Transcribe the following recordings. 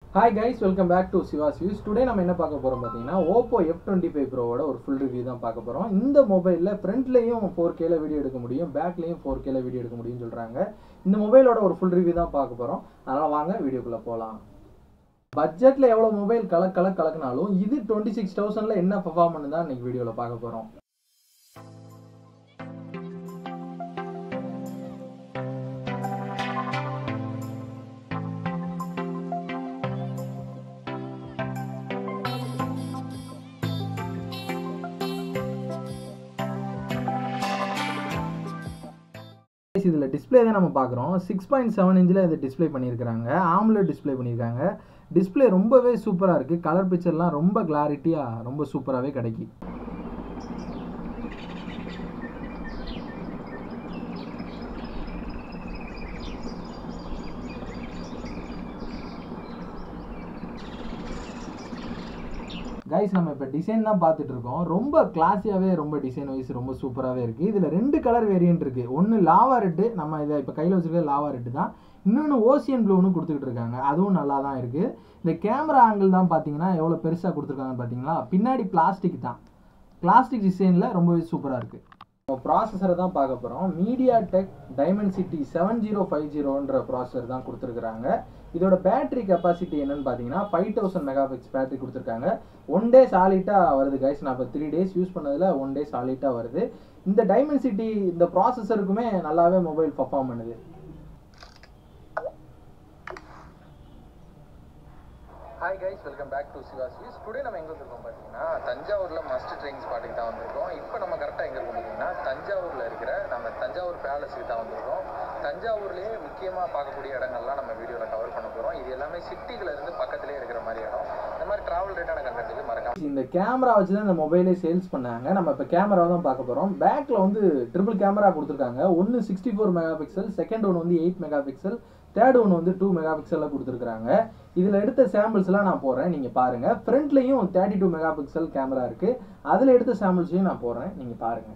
hi guys welcome back to Siva's views today நம்ம என்ன பார்க்க போகிறோம் பார்த்தீங்கன்னா ஓப்போ எஃப் டுவெண்ட்டி ஃபைவ் ப்ரோவோட ஒரு ஃபுல் ரிவ்யூ தான் பார்க்க போகிறோம் இந்த மொபைலில் ஃப்ரண்ட்லேயும் ஃபோர் கேல வீடியோ எடுக்க முடியும் பேக்லேயும் ஃபோர் கேல வீடியோ எடுக்க முடியும்னு சொல்கிறாங்க இந்த மொபைலோட ஒரு ஃபுல் ரிவ்யூ தான் பார்க்க போகிறோம் அதனால் வாங்க வீடியோக்குள்ளே போகலாம் பட்ஜெட்டில் எவ்வளோ மொபைல் கலக் கலக் கலக்குனாலும் இது டுவெண்ட்டி சிக்ஸ் தௌசண்டில் என்ன பர்ஃபார்மன்ஸ் தான் இன்னைக்கு வீடியோவில் பார்க்க போகிறோம் இதில் டிஸ்பிளே தான் நம்ம பார்க்குறோம் சிக்ஸ் பாயிண்ட் செவன் இன்ச்சில் இது டிஸ்பிளே பண்ணியிருக்காங்க ஆம்லெட் டிஸ்பிளே பண்ணியிருக்காங்க டிஸ்பிளே ரொம்பவே சூப்பராக இருக்குது கலர் பிக்சர்லாம் ரொம்ப கிளாரிட்டியாக ரொம்ப சூப்பராகவே கிடைக்கி கைஸ் நம்ம இப்போ டிசைன் தான் பார்த்துட்டு இருக்கோம் ரொம்ப கிளாஸியாகவே ரொம்ப டிசைன் வைஸ் ரொம்ப சூப்பராகவே இருக்குது இதில் ரெண்டு கலர் வேரியன்ட் இருக்குது ஒன்று லாவா ரெட்டு நம்ம இதை இப்போ கையில் வச்சுருக்க லாவா ரெட்டு தான் இன்னொன்று ஓசியன் ப்ளூன்னு கொடுத்துக்கிட்டு இருக்காங்க அதுவும் நல்லா தான் இருக்குது இந்த கேமரா ஆங்கிள் தான் பார்த்தீங்கன்னா எவ்வளோ பெருசாக கொடுத்துருக்காங்கன்னு பார்த்தீங்களா பின்னாடி பிளாஸ்டிக் தான் பிளாஸ்டிக் டிசைனில் ரொம்பவே சூப்பராக இருக்குது ப்ராசஸரை தான் பார்க்க போகிறோம் MediaTek Dimensity seven zero five ஜீரோன்ற ப்ராசஸர் தான் கொடுத்துருக்குறாங்க இதோட பேட்டரி கெப்பாசிட்டி என்னன்னு பார்த்தீங்கன்னா ஃபைவ் தௌசண்ட் மெகா பிக்ஸ் பேட்டரி கொடுத்துருக்காங்க ஒன் டே சாலிட்டாக வருது கைஸ் நான் இப்போ த்ரீ டேஸ் யூஸ் பண்ணதில் ஒன் டே சாலிட்டாக வருது இந்த டைமண்ட் சிட்டி இந்த ப்ராசஸருக்குமே நல்லாவே மொபைல் பர்ஃபார்ம் பண்ணுது hi guys welcome back to Siva views today நம்ம எங்கே வந்திருக்கோம் பார்த்தீங்கன்னா தஞ்சாவூரில் மஸ்ட் ட்ரெயின் ஸ்பாட்டுக்கு தான் வந்திருக்கோம் இப்போ நம்ம கரெக்டாக எங்கே இருக்கோம் பார்த்தீங்கன்னா தஞ்சாவூரில் இருக்கிற நம்ம தஞ்சாவூர் பேலஸுக்கு தான் வந்திருக்கோம் தஞ்சாவூர்லேயே முக்கியமாக பார்க்கக்கூடிய இடங்கள்லாம் நம்ம வீடியோவில் கவர் பண்ண போகிறோம் இது எல்லாமே சிட்டிக்குள்ள இருந்து பக்கத்துலேயே இருக்கிற மாதிரி இடம் இந்த மாதிரி ட்ராவல் ரேட்டான கண்டென்ட்டுக்கு மறக்காம இந்த கேமரா வச்சு தான் இந்த மொபைலே சேல்ஸ் பண்ணாங்க நம்ம இப்போ கேமரா தான் பார்க்க போகிறோம் பேக்கில் வந்து ட்ரிபிள் கேமரா கொடுத்துருக்காங்க ஒன்று sixty four megapixel second one வந்து eight megapixel third one வந்து டூ மெகா பிக்சலில் கொடுத்துருக்காங்க இதில் எடுத்த சாம்பிள்ஸ்லாம் நான் போடுறேன் நீங்கள் பாருங்கள் ஃப்ரண்ட்லேயும் thirty two megapixel camera இருக்குது அதில் எடுத்த சாம்பிள்ஸையும் நான் போடுறேன் நீங்கள் பாருங்கள்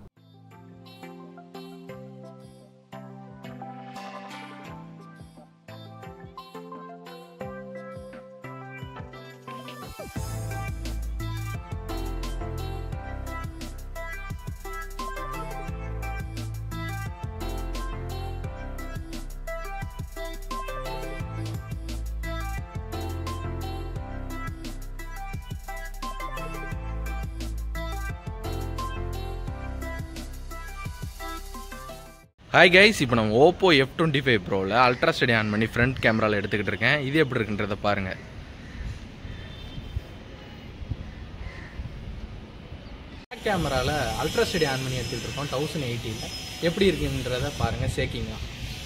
ஹாய் கைஸ் இப்போ நம்ம ஓப்போ எஃப் டுவெண்ட்டி ஃபைவ் ப்ரோவில் அல்ட்ரா ஸ்டடி ஆன் பண்ணி ஃப்ரண்ட் கேமராவில் எடுத்துக்கிட்டு இருக்கேன் இது எப்படி இருக்குன்றத பாருங்கள் பேக் கேமராவில் அல்ட்ரா ஸ்டடி ஆன் பண்ணி எடுத்துகிட்டு இருக்கோம் தௌசண்ட் எயிட்டியில் எப்படி இருக்குன்றத பாருங்கள் ஷேக்கிங்காக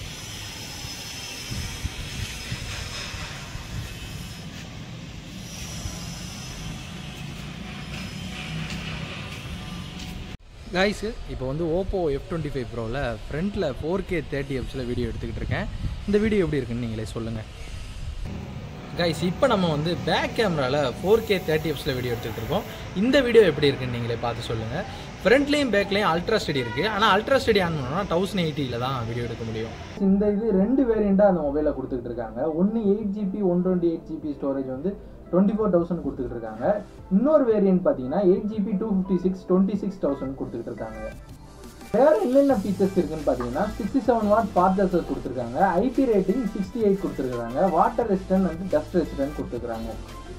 கைஸு இப்போ வந்து ஓப்போ எஃப் டுவெண்ட்டி ஃபைவ் ப்ரோவில் ஃப்ரண்ட்டில் ஃபோர் கே தேர்ட்டி எஃப்ஸில் வீடியோ எடுத்துக்கிட்டு இருக்கேன் இந்த வீடியோ எப்படி இருக்குன்னு நீங்களே சொல்லுங்கள் கைஸ் இப்போ நம்ம வந்து பேக் கேமராவில் ஃபோர் கே தேர்ட்டி எஃப்ஸில் வீடியோ எடுத்துகிட்டு இருக்கோம் இந்த வீடியோ எப்படி இருக்குன்னு நீங்களே பார்த்து சொல்லுங்கள் ஃப்ரண்ட்லேயும் பேக்லேயும் அல்ட்ரா ஸ்டடி இருக்குது ஆனால் அல்ட்ரா ஸ்டடி ஆன் பண்ணோம்னா தௌசண்ட் எயிட்டியில் தான் வீடியோ எடுக்க முடியும் இந்த இது ரெண்டு வேரியண்ட்டாக அந்த மொபைலில் கொடுத்துக்கிட்டு இருக்காங்க ஒன்று eight GB one twenty eight GB storage வந்து டுவெண்ட்டி ஃபோர் தௌசண்ட் கொடுத்துக்கிட்டு இருக்காங்க இன்னொரு வேரியன்ட் பார்த்தீங்கன்னா eight GB two fifty six twenty six thousand கொடுத்துக்கிட்டு இருக்காங்க வேற என்னென்ன ஃபீச்சர்ஸ் இருக்குன்னு பார்த்தீங்கன்னா சிக்ஸ்டி செவன் வாட் பார்ஜர்சர் கொடுத்துருக்காங்க ஐபி ரேட்டிங் சிக்ஸ்டி எயிட் கொடுத்துருக்காங்க வாட்டர் ரெசிஸ்டன்ட் வந்து டஸ்ட் ரெசிஸ்டன்ட் கொடுத்துருக்காங்க